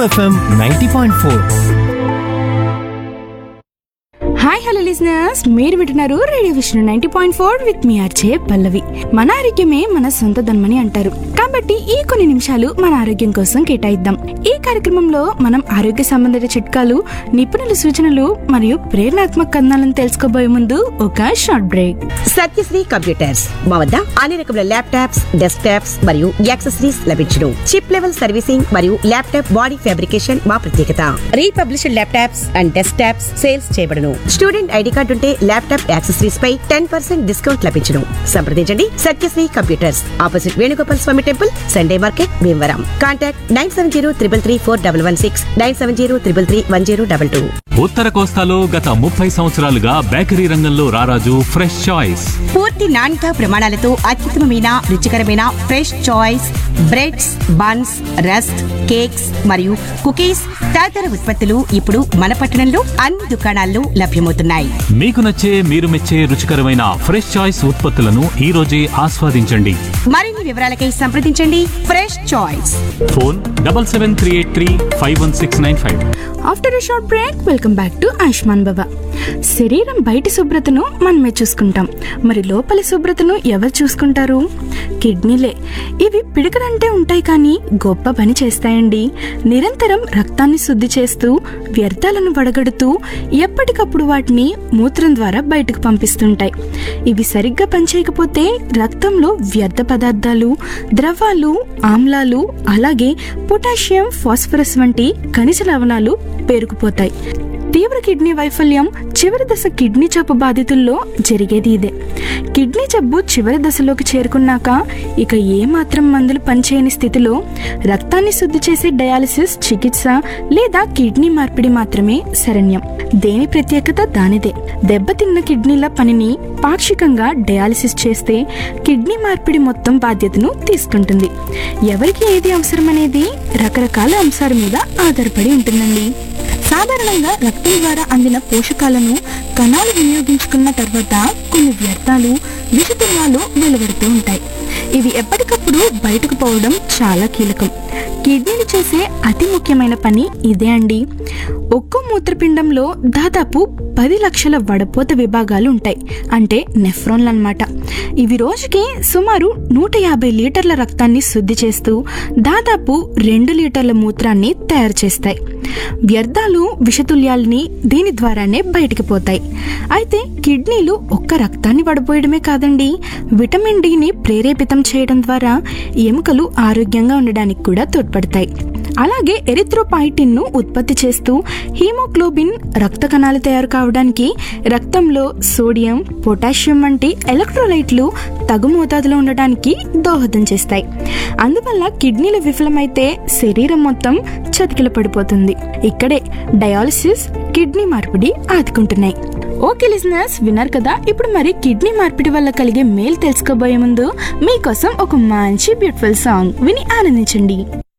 FM ninety point four hi hello listeners మీరు వింటున్నారు radio Vishnu ninety point four with me RJ Pallavi మన ఆరోగ్యమే మన సొంత ధనమని అంటారు కాబట్టి ఈ కొన్ని నిమిషాలు మన ఆరోగ్యం కోసం కేటాయిద్దాం ఈ కార్యక్రమంలో మనం ఆరోగ్య సంబంధిత చిట్కాలు నిపుణుల సూచనలు మరియు ప్రేరణాత్మక కథనాలను తెలుసుకోబోయే ముందు ఒక షార్ట్ బ్రేక్ సత్యశ్రీ కంప్యూటర్స్ మా వద్ద అన్ని రకముల ల్యాప్టాప్స్ డెస్క్ టాప్స్ మరియు యాక్సెసరీస్ లభించును చిప్ లెవెల్ సర్వీసింగ్ మరియు ల్యాప్టాప్ బాడీ ఫ్యాబ్రికేషన్ మా ప్రత్యేకత republished laptops and desktops sales చేయబడును స్టూడెంట్ ఐడి కార్డు ఉంటే ల్యాప్టాప్ యాక్సెసరీస్ పై టెన్ పర్సెంట్ డిస్కౌంట్ లభించును సంప్రదించండి Satyasri computers opposite Venugopal Swamy temple Sunday market Bhimavaram contact nine seven zero triple three four double one six nine seven zero triple three one zero double two ఉత్తర కోస్తాలో గత ముప్పై సంవత్సరాలుగా bakery రంగంలో రారాజు ఫ్రెష్ చాయిస్ పూర్తి నాణ్యత ప్రమాణాలతో అత్యుత్తమమైన రుచికరమైన fresh choice breads buns rusk cakes మరియు కుకీస్ తదితర ఉత్పత్తులు ఇప్పుడు మన పట్టణంలో అన్ని దుకాణాల్లో లభ్యమవుతున్నాయి మీకు నచ్చే మీరు మెచ్చే రుచికరమైన ఫ్రెష్ చాయిస్ ఉత్పత్తులను ఈ రోజే ఆస్వాదించండి మరిన్ని వివరాలకై సంప్రదించండి fresh choice phone double seven three eight three five one six nine five after a short break welcome back to Ayushman Baba శరీరం బయటి శుభ్రతను మనమే చూసుకుంటాం మరి లోపలి శుభ్రతను ఎవరు చూసుకుంటారు కిడ్నీలే ఇవి పిడకలంటే ఉంటాయి కానీ గొప్ప పని చేస్తాయండి నిరంతరం రక్తాన్ని శుద్ధి చేస్తూ వ్యర్థాలను వడగడుతూ ఎప్పటికప్పుడు వాటిని మూత్రం ద్వారా బయటకు పంపిస్తుంటాయి ఇవి సరిగ్గా పనిచేయకపోతే రక్తంలో వ్యర్థ పదార్థాలు ద్రవాలు ఆమ్లాలు అలాగే పొటాషియం ఫాస్ఫరస్ వంటి ఖనిజ లవణాలు పేరుకుపోతాయి తీవ్ర కిడ్నీ వైఫల్యం చివరి దశ కిడ్నీ జబ్బు బాధితుల్లో జరిగేది ఇదే కిడ్నీ జబ్బు చివరి దశలోకి చేరుకున్నాక ఇక ఏ మాత్రం మందులు పనిచేయని స్థితిలో రక్తాన్ని శుద్ధి చేసే డయాలసిస్ చికిత్స లేదా కిడ్నీ మార్పిడి మాత్రమే శరణ్యం దేని ప్రత్యేకత దానిదే దెబ్బతిన్న కిడ్నీల పనిని పాక్షికంగా డయాలసిస్ చేస్తే కిడ్నీ మార్పిడి మొత్తం బాధ్యతను తీసుకుంటుంది ఎవరికి ఏది అవసరమనేది రకరకాల అంశాల మీద ఆధారపడి ఉంటుందండి సాధారణంగా రక్తం ద్వారా అందిన పోషకాలను కణాలు వినియోగించుకున్న తర్వాత కొన్ని వ్యర్థాలు విషతుల్యాలు వెలువడుతూ ఉంటాయి ఇవి ఎప్పటికప్పుడు బయటకు పోవడం చాలా కీలకం కిడ్నీలు చేసే అతి ముఖ్యమైన పని ఇదే అండి ఒక్కో మూత్రపిండంలో దాదాపు పది లక్షల వడపోత విభాగాలు ఉంటాయి అంటే నెఫ్రాన్లు అన్నమాట ఇవి రోజుకి సుమారు నూట యాభై లీటర్ల రక్తాన్ని శుద్ధి చేస్తూ దాదాపు రెండు లీటర్ల మూత్రాన్ని తయారు చేస్తాయి వ్యర్థాలు విషతుల్యాలని దీని ద్వారానే బయటికి పోతాయి అయితే కిడ్నీలు ఒక్క రక్తాన్ని వడపోయడమే కాదండి విటమిన్ డిని ప్రేరేపితం చేయడం ద్వారా ఎముకలు ఆరోగ్యంగా ఉండడానికి కూడా తోడ్పడతాయి అలాగే ఎరిథ్రోపాయిటిన్ ను ఉత్పత్తి చేస్తూ హీమోగ్లోబిన్ రక్త కణాలు తయారు కావడానికి రక్తంలో సోడియం పొటాషియం వంటి ఎలక్ట్రోలైట్లు తగు మోతాదులో ఉండడానికి దోహదం చేస్తాయి అందువల్ల కిడ్నీలు విఫలమైతే శరీరం మొత్తం చతికిల పడిపోతుంది ఇక్కడే డయాలసిస్ కిడ్నీ మార్పిడి ఆదుకుంటున్నాయి ఓకే లిజనర్స్ విన్నారు కదా ఇప్పుడు మరి కిడ్నీ మార్పిడి వల్ల కలిగే మేలు తెలుసుకోబోయే ముందు మీకోసం ఒక మంచి బ్యూటిఫుల్ సాంగ్ విని ఆనందించండి